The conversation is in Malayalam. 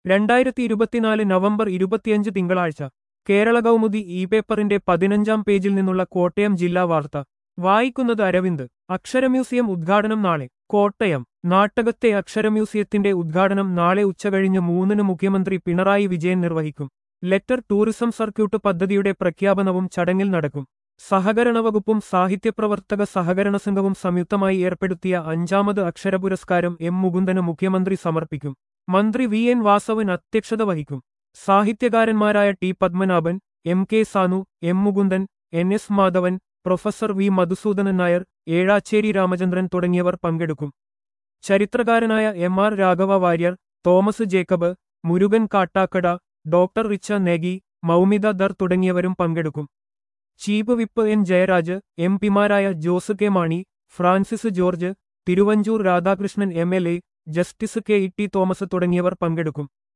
രണ്ടായിരത്തി ഇരുപത്തിനാല് നവംബർ ഇരുപത്തിയഞ്ച് തിങ്കളാഴ്ച കേരള കൗമുദി ഇ പേപ്പറിന്റെ പതിനഞ്ചാം പേജിൽ നിന്നുള്ള കോട്ടയം ജില്ലാ വാർത്ത വായിക്കുന്നത് അരവിന്ദ് അക്ഷര മ്യൂസിയം ഉദ്ഘാടനം നാളെ കോട്ടയം നാട്ടകത്തെ അക്ഷര മ്യൂസിയത്തിന്റെ ഉദ്ഘാടനം നാളെ ഉച്ചകഴിഞ്ഞ് മൂന്നിന് മുഖ്യമന്ത്രി പിണറായി വിജയൻ നിർവഹിക്കും ലെറ്റർ ടൂറിസം സർക്യൂട്ട് പദ്ധതിയുടെ പ്രഖ്യാപനവും ചടങ്ങിൽ നടക്കും സഹകരണ വകുപ്പും സാഹിത്യപ്രവർത്തക സഹകരണ സംഘവും സംയുക്തമായി ഏർപ്പെടുത്തിയ അഞ്ചാമത് അക്ഷര പുരസ്കാരം എം മുകുന്ദന് മുഖ്യമന്ത്രി സമർപ്പിക്കും മന്ത്രി വി എൻ വാസവൻ അധ്യക്ഷത വഹിക്കും സാഹിത്യകാരന്മാരായ T Padmanabhan M K Sanu M Mukundan N S Madhavan professor V Madhusoodanan Nair Ezhacherry Ramachandran തുടങ്ങിയവർ പങ്കെടുക്കും ചരിത്രകാരനായ M R Raghava Warrier Thomas Jacob Murukan Kattakada doctor Richa Negi Moumita Dar തുടങ്ങിയവരും പങ്കെടുക്കും chief whip N Jayaraj M പിമാരായ Jose K Mani Francis George Thiruvanchoor Radhakrishnan M L A justice K T ടി തോമസ് തുടങ്ങിയവർ പങ്കെടുക്കും